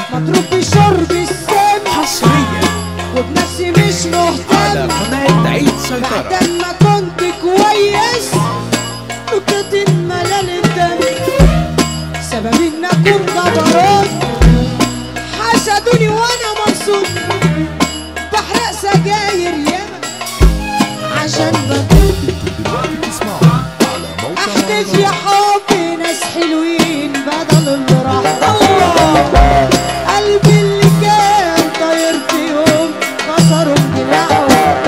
مضروب بشرب السم حصريا وبنفسي مش على مهتم قناة عيد سيطرة بعد ما كنت كويس نكتة ملال الدم سبب انكم جبروت حسدوني وانا مبسوط بحرق سجاير ياما عشان بموت احدث يا حبي ناس حلوين بدل اللي راح الله قلبي اللي كان طاير في يوم كسروا دراعه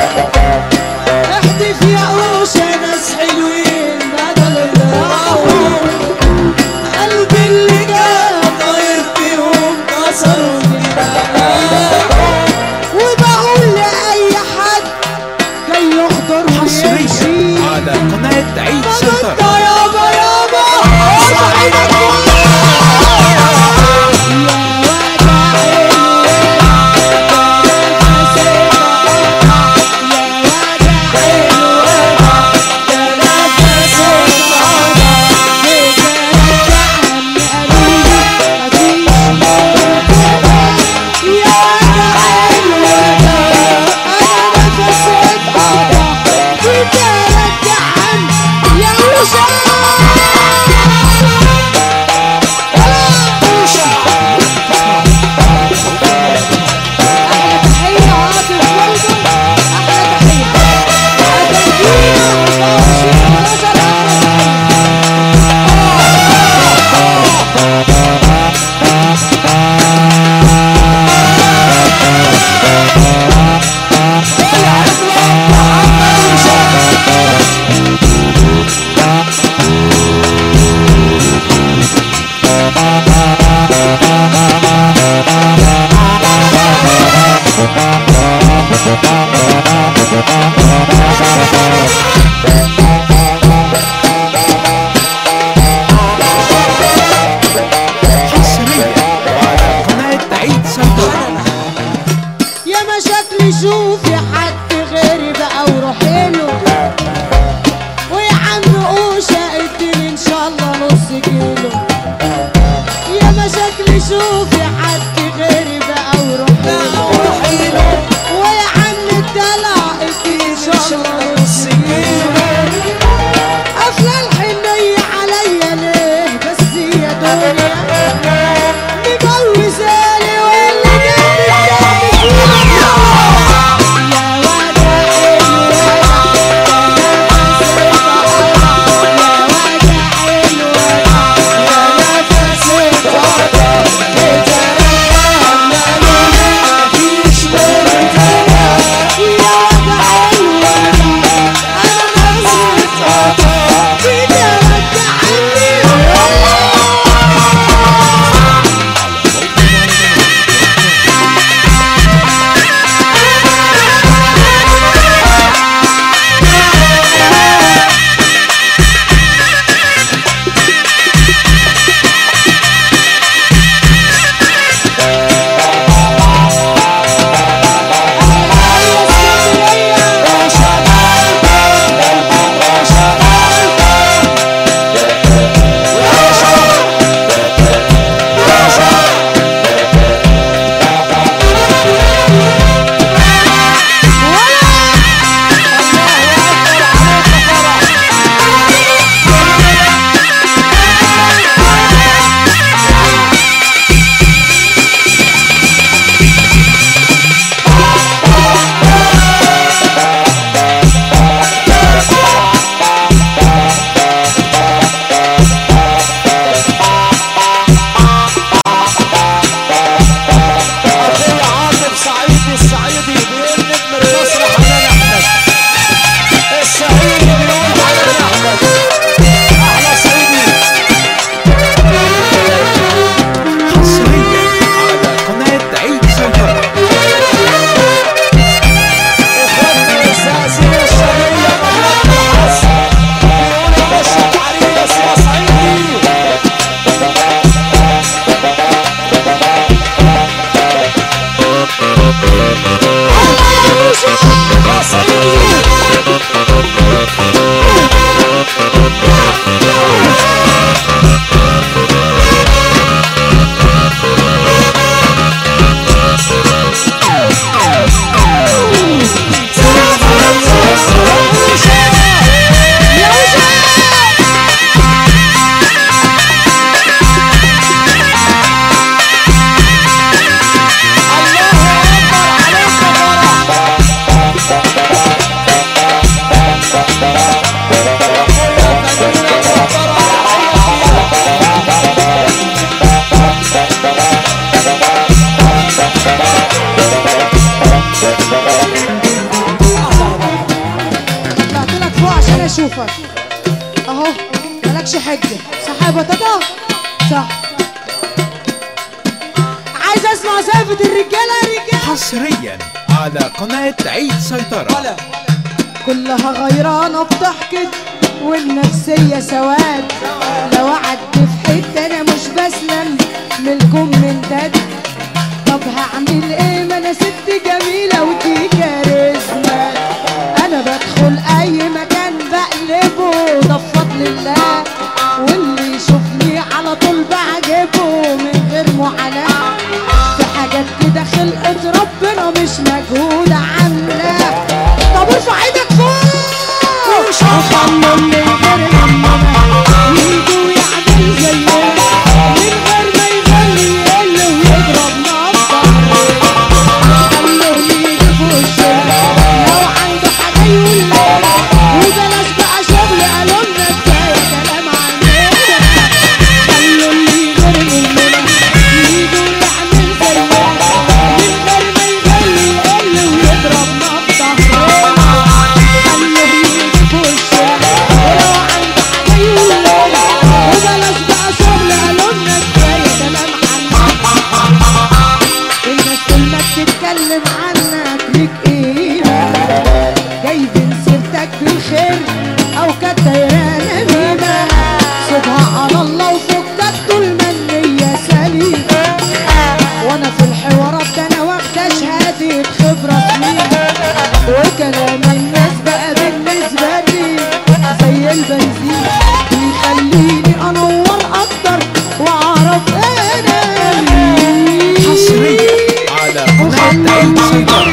احدث يا قوشة ناس حلوين بدل اللي راحوا قلبي اللي كان طاير في يوم كسروا دراعه وبقول لأي حد جاي يحضر حصريا ويمشي على قناة عيد انت سيطرة يابا يابا ارفع ايدك فوق. يا حصريا على قناة عيد سيطرة يا مشاكلي شوفي حد غيري بقى وروحي له ويا عم قوشة اديني ان شاء الله نص كيلو يا مشاكلي شوفي حد غيري بقى وروحي له ويا عم الدلع اديني ان شاء الله نص كيلو قافلة الحنية عليا ليه بس يا دنيا مجوزالي واللي جنبي جنبي يا واد حلو يا واد حلو يا نفس مسافة الرجالة رجالة حصريا على قناة عيد سيطرة كلها غيرانة بضحكت والنفسية سواد لو قعدت في حتة انا مش بسلم من الكومنتات طب هعمل ايه ما انا ست جميلة ودي كاريزما انا بدخل اي مكان بقلبه ده بفضل الله واللي يشوفني على طول بعجبه من غير معاناة في حاجات كده خلقت ربنا مش مجهولة عاملة طب ارفع ايدك فوق وخلوا اللي غير مننا يجوا يعمل زينا من غير ما يغني يقل ويضرب نبضة خلوه يجي في وشنا لو عنده حاجة يقول لنا وبلاش بقى شغل قالوا لنا كفاية كلام عننا خلوا اللي غير مننا يجوا يعمل زينا من غير ما يغني يقل ويضرب نبضة خلوه يجي في وشنا ولو عنده حاجة يقول لنا وبلاش بقى شغل قالوا لنا كفاية كلام عننا الناس كل ما بتتكلم عنك ليك قيمة جايبين سيرتك بالخير او كانت دايرة نميمة سيبها على الله وفكك طول ما النية سليمة وانا في الحوارات ده انا واخدة شهادة خبرة سنين وكلام الناس بقى بالنسبة لي زي البنزين بيخليني انور اكتر واعرف انا مين حصريا على قناة عيد سيطرة